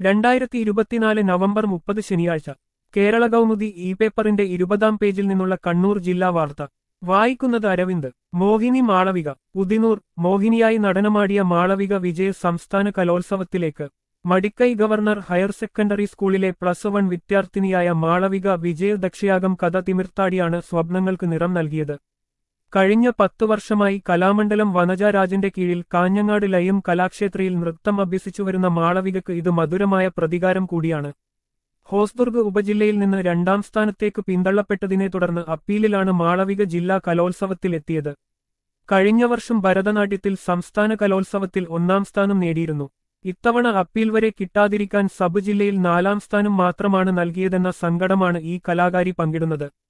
രണ്ടായിരത്തി ഇരുപത്തിനാല് നവംബർ മുപ്പത് ശനിയാഴ്ച കേരള കൗമുദി ഇ പേപ്പറിന്റെ ഇരുപതാം പേജിൽ നിന്നുള്ള കണ്ണൂർ ജില്ലാ വാർത്ത വായിക്കുന്നത് അരവിന്ദ് മോഹിനി മാളവിക ഉദിനൂർ മോഹിനിയായി നടനമാടിയ മാളവിക വിജയ സംസ്ഥാന കലോത്സവത്തിലേക്ക് മടിക്കൈ ഗവർണർ ഹയർ സെക്കൻഡറി സ്കൂളിലെ പ്ലസ് വൺ വിദ്യാർത്ഥിനിയായ മാളവിക വിജയദക്ഷയാഗം കഥ തിമിർത്താടിയാണ് സ്വപ്നങ്ങൾക്ക് നിറം നൽകിയത് കഴിഞ്ഞ പത്തു വർഷമായി കലാമണ്ഡലം വനജാരാജന്റെ കീഴിൽ കാഞ്ഞങ്ങാട് ലയം കലാക്ഷേത്രയിൽ നൃത്തം അഭ്യസിച്ചുവരുന്ന മാളവികക്ക് ഇത് മധുരമായ പ്രതികാരം കൂടിയാണ് ഹോസ്ദുർഗ് ഉപജില്ലയിൽ നിന്ന് രണ്ടാം സ്ഥാനത്തേക്ക് പിന്തള്ളപ്പെട്ടതിനെ തുടർന്ന് അപ്പീലിലാണ് മാളവിക ജില്ലാ കലോത്സവത്തിലെത്തിയത് കഴിഞ്ഞ വർഷം ഭരതനാട്യത്തിൽ സംസ്ഥാന കലോത്സവത്തിൽ ഒന്നാം സ്ഥാനം നേടിയിരുന്നു ഇത്തവണ അപ്പീൽ വരെ കിട്ടാതിരിക്കാൻ സബ് ജില്ലയിൽ നാലാം സ്ഥാനം മാത്രമാണ് നൽകിയതെന്ന സങ്കടമാണ് ഈ കലാകാരി പങ്കിടുന്നത്